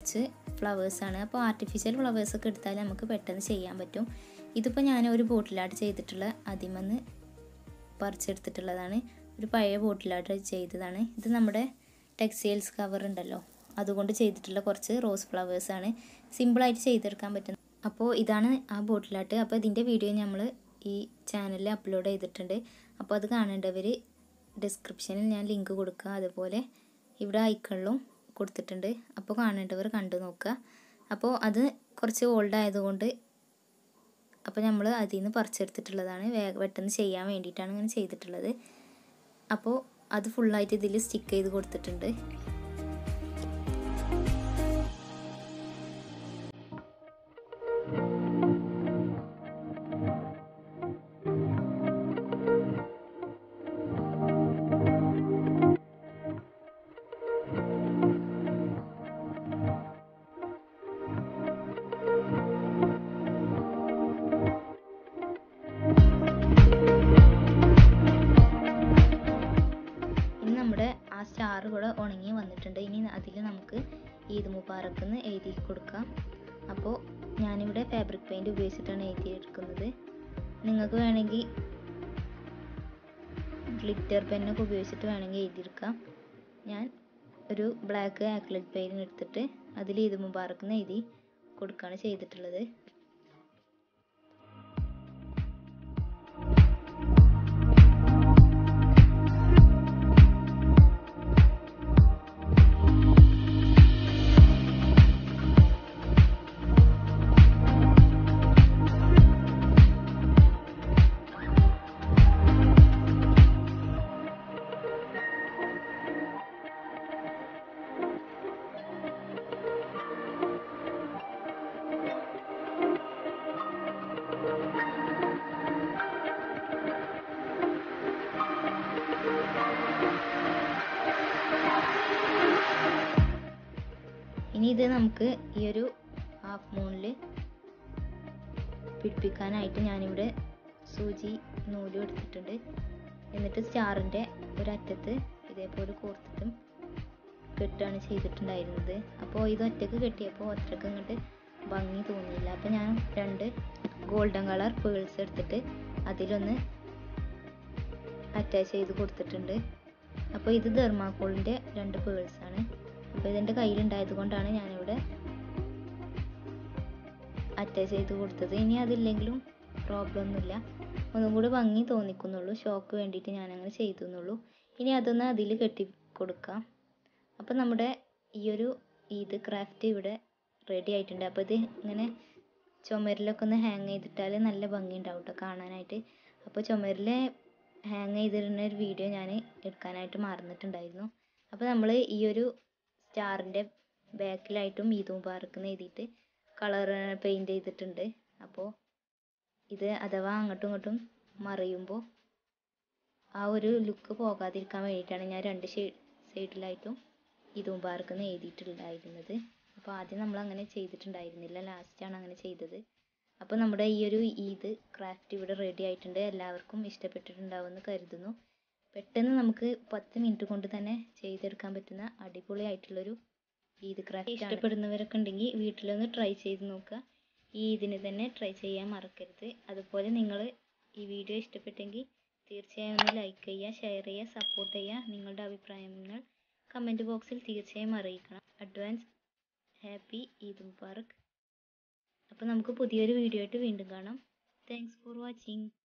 കുറച്ച് ഫ്ലവേഴ്സാണ് അപ്പോൾ ആർട്ടിഫിഷ്യൽ ഫ്ലവേഴ്സൊക്കെ എടുത്താൽ നമുക്ക് പെട്ടെന്ന് ചെയ്യാൻ പറ്റും ഇതിപ്പോൾ ഞാൻ ഒരു ബോട്ടിലായിട്ട് ചെയ്തിട്ടുള്ള അതിമന്ന് പറിച്ചെടുത്തിട്ടുള്ളതാണ് ഒരു പഴയ ബോട്ടിലായിട്ട് ചെയ്തതാണ് ഇത് നമ്മുടെ ടെക്സ്റ്റൈൽസ് കവർ ഉണ്ടല്ലോ അതുകൊണ്ട് ചെയ്തിട്ടുള്ള കുറച്ച് റോസ് ഫ്ലവേഴ്സാണ് സിമ്പിളായിട്ട് ചെയ്തെടുക്കാൻ പറ്റും അപ്പോൾ ഇതാണ് ആ ബോട്ടിലാട്ട് അപ്പോൾ ഇതിൻ്റെ വീഡിയോ നമ്മൾ ഈ ചാനലിൽ അപ്ലോഡ് ചെയ്തിട്ടുണ്ട് അപ്പോൾ അത് കാണേണ്ടവർ ഡിസ്ക്രിപ്ഷനിൽ ഞാൻ ലിങ്ക് കൊടുക്കുക അതുപോലെ ഇവിടെ ഐക്കണിലും കൊടുത്തിട്ടുണ്ട് അപ്പോൾ കാണേണ്ടവർ കണ്ടു നോക്കുക അപ്പോൾ അത് കുറച്ച് ഓൾഡ് ആയതുകൊണ്ട് അപ്പോൾ നമ്മൾ അതിൽ നിന്ന് പറിച്ചെടുത്തിട്ടുള്ളതാണ് വേഗ പെട്ടെന്ന് ചെയ്യാൻ വേണ്ടിയിട്ടാണ് ഇങ്ങനെ ചെയ്തിട്ടുള്ളത് അപ്പോൾ അത് ഫുള്ളായിട്ട് ഇതിൽ സ്റ്റിക്ക് ചെയ്ത് കൊടുത്തിട്ടുണ്ട് ഇനി നമ്മുടെ ആ സ്റ്റാർ കൂടെ ഉണങ്ങി വന്നിട്ടുണ്ട് ഇനി അതിൽ നമുക്ക് ഈദ് മുബാറക്ക് എന്ന് എഴുതി കൊടുക്കാം അപ്പോൾ ഞാനിവിടെ ഫാബ്രിക് പെയിൻറ് ഉപയോഗിച്ചിട്ടാണ് എഴുതിയെടുക്കുന്നത് നിങ്ങൾക്ക് വേണമെങ്കിൽ ഗ്ലിറ്റർ പെന്നൊക്കെ ഉപയോഗിച്ചിട്ട് വേണമെങ്കിൽ എഴുതിയെടുക്കാം ഞാൻ ഒരു ബ്ലാക്ക് ആക്രിലിക് പെയിൻ എടുത്തിട്ട് അതിൽ ഈദ് മുബാറക്ക് എന്ന് എഴുതി കൊടുക്കുകയാണ് ചെയ്തിട്ടുള്ളത് ഇനി ഇത് നമുക്ക് ഈ ഒരു ഹാഫ് മൂണിൽ പിടിപ്പിക്കാനായിട്ട് ഞാനിവിടെ സൂചി നൂലും എടുത്തിട്ടുണ്ട് എന്നിട്ട് സ്റ്റാറിൻ്റെ ഒരറ്റത്ത് ഇതേപോലെ കോർത്തിട്ടും കെട്ടാണ് ചെയ്തിട്ടുണ്ടായിരുന്നത് അപ്പോൾ ഇത് ഒറ്റക്ക് കെട്ടിയപ്പോൾ ഒറ്റക്ക് ഇങ്ങോട്ട് ഭംഗി തോന്നിയില്ല അപ്പോൾ ഞാൻ രണ്ട് ഗോൾഡൻ കളർ പേൾസ് എടുത്തിട്ട് അതിലൊന്ന് അറ്റാച്ച് ചെയ്ത് കൊടുത്തിട്ടുണ്ട് അപ്പോൾ ഇത് ദെർമാക്കോളിൻ്റെ രണ്ട് പേൾസ് ആണ് അപ്പോൾ ഇതെൻ്റെ കയ്യിലുണ്ടായത് കൊണ്ടാണ് ഞാനിവിടെ അറ്റാച്ച് ചെയ്ത് കൊടുത്തത് ഇനി അതില്ലെങ്കിലും പ്രോബ്ലം ഒന്നുമില്ല ഒന്നും കൂടി ഭംഗി തോന്നിക്കുന്നുള്ളൂ ഷോക്ക് വേണ്ടിയിട്ട് ഞാൻ അങ്ങനെ ചെയ്തു എന്നുള്ളൂ ഇനി അതൊന്ന് അതിൽ കെട്ടി കൊടുക്കാം അപ്പോൾ നമ്മുടെ ഈ ഒരു ഈദ് ക്രാഫ്റ്റ് ഇവിടെ റെഡി ആയിട്ടുണ്ട് അപ്പോൾ ഇത് ഇങ്ങനെ ചുമരിലൊക്കെ ഒന്ന് ഹാങ് ചെയ്തിട്ടാൽ നല്ല ഭംഗി ഉണ്ടാവും കേട്ടോ കാണാനായിട്ട് അപ്പോൾ ചുമരിൽ ഹാങ് ചെയ്തിരുന്ന ഒരു വീഡിയോ ഞാൻ എടുക്കാനായിട്ട് മറന്നിട്ടുണ്ടായിരുന്നു അപ്പോൾ നമ്മൾ ഈ ഒരു സ്റ്റാറിൻ്റെ ബാക്കിലായിട്ടും ഈദ് മുബാറക്ക് എന്ന് എഴുതിയിട്ട് കളർ പെയിൻറ് ചെയ്തിട്ടുണ്ട് അപ്പോൾ ഇത് അഥവാ അങ്ങോട്ടും ഇങ്ങോട്ടും മറിയുമ്പോൾ ആ ഒരു ലുക്ക് പോകാതിരിക്കാൻ വേണ്ടിയിട്ടാണ് ഞാൻ രണ്ട് സൈഡിലായിട്ടും ഈദ് മുബാറക്ക് എന്ന് എഴുതിയിട്ടുണ്ടായിരുന്നത് അപ്പോൾ ആദ്യം നമ്മൾ അങ്ങനെ ചെയ്തിട്ടുണ്ടായിരുന്നില്ല ലാസ്റ്റാണ് അങ്ങനെ ചെയ്തത് അപ്പോൾ നമ്മുടെ ഈ ഒരു ഈദ് ക്രാഫ്റ്റ് ഇവിടെ റെഡി ആയിട്ടുണ്ട് എല്ലാവർക്കും ഇഷ്ടപ്പെട്ടിട്ടുണ്ടാവുമെന്ന് കരുതുന്നു പെട്ടെന്ന് നമുക്ക് പത്ത് മിനിറ്റ് കൊണ്ട് തന്നെ ചെയ്തെടുക്കാൻ പറ്റുന്ന അടിപൊളിയായിട്ടുള്ളൊരു ഈദ് ക്രാഫ്റ്റ് ഇഷ്ടപ്പെടുന്നവരൊക്കെ ഉണ്ടെങ്കിൽ വീട്ടിലൊന്ന് ട്രൈ ചെയ്ത് നോക്കുക ഈ ഇതിന് തന്നെ ട്രൈ ചെയ്യാൻ മറക്കരുത് അതുപോലെ നിങ്ങൾ ഈ വീഡിയോ ഇഷ്ടപ്പെട്ടെങ്കിൽ തീർച്ചയായും ഒന്ന് ലൈക്ക് ചെയ്യുക ഷെയർ ചെയ്യുക സപ്പോർട്ട് ചെയ്യുക നിങ്ങളുടെ അഭിപ്രായങ്ങൾ കമൻറ്റ് ബോക്സിൽ തീർച്ചയായും അറിയിക്കണം അഡ്വാൻസ് ഹാപ്പി ഈദ് മുബാറക് അപ്പോൾ നമുക്ക് പുതിയൊരു വീഡിയോ ആയിട്ട് വീണ്ടും കാണാം താങ്ക്സ് ഫോർ വാച്ചിങ്